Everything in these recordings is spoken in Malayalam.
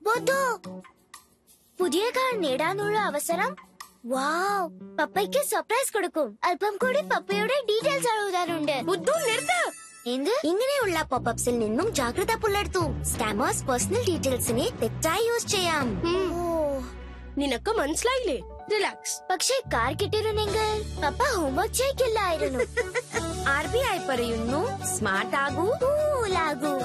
ബുദ്ധു പുതിയ കാർ നേടാനുള്ള അവസരം വാവ് പപ്പയ്ക്ക് സർപ്രൈസ് കൊടുക്കും അല്പം കൂടി പപ്പയുടെ ഡീറ്റെയിൽസ് എഴുതാനുണ്ട് ബുദ്ധു നിർത്ത് എന്ത് ഇങ്ങനെയുള്ള പോപ്പപ്സിൽ നിന്നും ജാഗ്രത പുലർത്തൂ സ്കാമേഴ്സ് പേഴ്സണൽ ഡീറ്റെയിൽസിനെ തെറ്റായി യൂസ് ചെയ്യാം നിനക്ക് മനസ്സിലായില്ലേ റിലാക്സ് പക്ഷേ കാർ കിട്ടിയിരുന്നെങ്കിൽ പപ്പ ഹോംവർക്ക് ചെയ്യില്ലായിരുന്നു ആർ ബി ഐ പറയുന്നു സ്മാർട്ട് ആകൂ കൂലാകൂ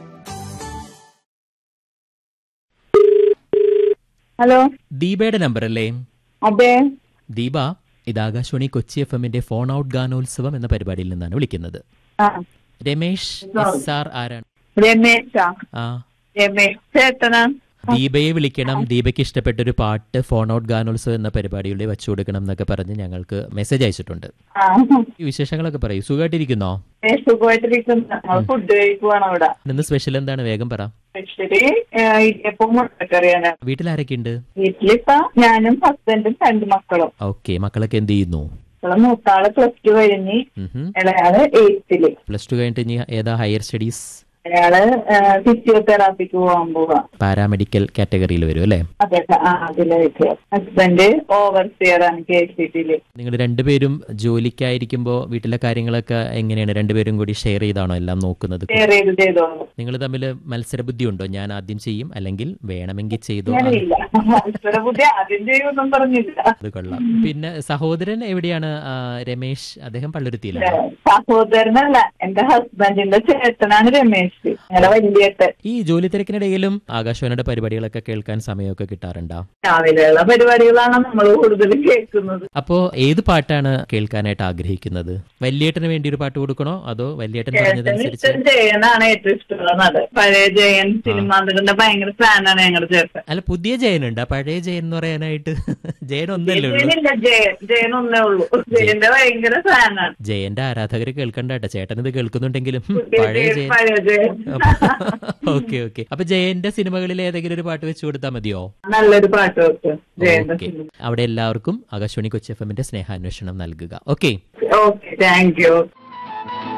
ഹലോ ദീപയുടെ നമ്പർ അല്ലേ അതെ ദീപ ഇത് ആകാശവാണി കൊച്ചി എഫ് എമ്മിന്റെ ഫോൺ ഔട്ട് ഗാനോത്സവം എന്ന പരിപാടിയിൽ നിന്നാണ് വിളിക്കുന്നത് ആ രമേശ് എസ് ആർ ആരാണ് രമേശാ ആ രമേശ് ചേട്ടനാ ദീപയെ വിളിക്കണം ദീപയ്ക്ക് ഇഷ്ടപ്പെട്ട ഒരു പാട്ട് ഫോൺ ഔട്ട് ഗാനോത്സവം എന്ന പരിപാടിയുടെ വെച്ചു കൊടുക്കണം എന്നൊക്കെ പറഞ്ഞ് ഞങ്ങൾക്ക് മെസ്സേജ് അയച്ചിട്ടുണ്ട് ആ ഈ വിശേഷങ്ങളൊക്കെ പറയൂ സുഖമായിട്ടിരിക്കുന്നോ ഏ, സുഖമായിട്ടിരിക്കുന്നു ഞങ്ങൾ ഫുഡ് കഴിക്കുവാണ് അവിടെ ഇന്ന് സ്പെഷ്യൽ എന്താണ് വേഗം പറ സ്പെഷ്യലി ഇടിയപ്പം മുട്ടക്കറിയാണ് വീട്ടിൽ ആരൊക്കെയുണ്ട് വീട്ടിലിപ്പ ഞാനും ഹസ്ബൻഡും രണ്ട് മക്കളും ഓക്കെ മക്കളൊക്കെ എന്ത് ചെയ്യുന്നു മക്കള് മൂത്താള് പ്ലസ് ടു കഴിഞ്ഞ് ഇളയാള് എയ്ത്തില് പ്ലസ് ടു കഴിഞ്ഞിട്ട് ഇനി ഏതാ ഹയർ സ്റ്റഡീസ് അയാള് ഫിസിയോതെറാപ്പിക്ക് പോകാൻ പോവാ പാരാമെഡിക്കൽ കാറ്റഗറിയിൽ വരും അല്ലേ അതെ ആ അതിലേക്ക് ഹസ്ബൻഡ് ഓവർസിയർ ആണ് കെ സി ടിയില് നിങ്ങൾ രണ്ടുപേരും ജോലിക്കായിരിക്കുമ്പോൾ വീട്ടിലെ കാര്യങ്ങളൊക്കെ എങ്ങനെയാണ് രണ്ടുപേരും കൂടി ഷെയർ ചെയ്താണോ എല്ലാം നോക്കുന്നത് ഷെയർ ചെയ്ത് ചെയ്തോളൂ നിങ്ങൾ തമ്മിൽ മത്സരബുദ്ധി ഉണ്ടോ ഞാൻ ആദ്യം ചെയ്യും അല്ലെങ്കിൽ വേണമെങ്കിൽ ചെയ്തോ ഞാനില്ല ഈശ്വര ബുദ്ധി അതിന്റെ ഒന്നും പറഞ്ഞില്ല അത് കൊള്ളാം പിന്നെ സഹോദരൻ എവിടെയാണ് ആ, രമേശ് അദ്ദേഹം പള്ളുരുത്തിയിലാണ് സഹോദരനല്ല എന്റെ ഹസ്ബൻഡിന്റെ ചേട്ടനാണ് രമേശ് ഞങ്ങളെ വലിയേട്ടൻ ഈ ജോലി തിരക്കിനിടയിലും ആകാശവാണിയുടെ പരിപാടികളൊക്കെ കേൾക്കാൻ സമയമൊക്കെ കിട്ടാറുണ്ടോ രാവിലെയുള്ള പരിപാടികളാണ് നമ്മൾ കൂടുതൽ കേൾക്കുന്നത് അപ്പോ ഏത് പാട്ടാണ് കേൾക്കാനായിട്ട് ആഗ്രഹിക്കുന്നത് വല്യേട്ടന് വേണ്ടി ഒരു പാട്ട് കൊടുക്കണോ അതോ വല്യേട്ടൻ ചേട്ടന് പറഞ്ഞതനുസരിച്ച് ഇഷ്ടം ജയനാണ് ഏറ്റവും ഇഷ്ടമുള്ള നടൻ പഴയ ജയൻ സിനിമ അതിന്റെ ഭയങ്കര ഫാനാണ് ഞങ്ങളുടെ ചേട്ടൻ അല്ല പുതിയ ജയനുണ്ട് ആ പഴയ ജയൻ എന്ന് പറയാനായിട്ട് ജയൻ ഒന്നല്ലേ ഉള്ളൂ ജയനില്ല ജയൻ ജയൻ ഒന്നേ ഉള്ളൂ ജയന്റെ ഭയങ്കര ഫാനാണ് ജയന്റെ ആരാധകർ കേൾക്കണ്ട കേട്ടോ ചേട്ടൻ ഇത് കേൾക്കുന്നുണ്ടെങ്കിലും പഴയ ജയൻ പഴയ ജയൻ ഓക്കെ ഓക്കെ അപ്പൊ ജയന്റെ സിനിമകളിൽ ഏതെങ്കിലും ഒരു പാട്ട് വെച്ച് കൊടുത്താൽ മതിയോ നല്ലൊരു പാട്ട് വെക്ക് ജയന്റെ ഓക്കെ സിനിമ അവിടെ എല്ലാവർക്കും ആകാശവാണി കൊച്ചി എഫ് എമ്മിന്റെ സ്നേഹാന്വേഷണം നൽകുക ഓക്കെ ഓക്കെ താങ്ക് യു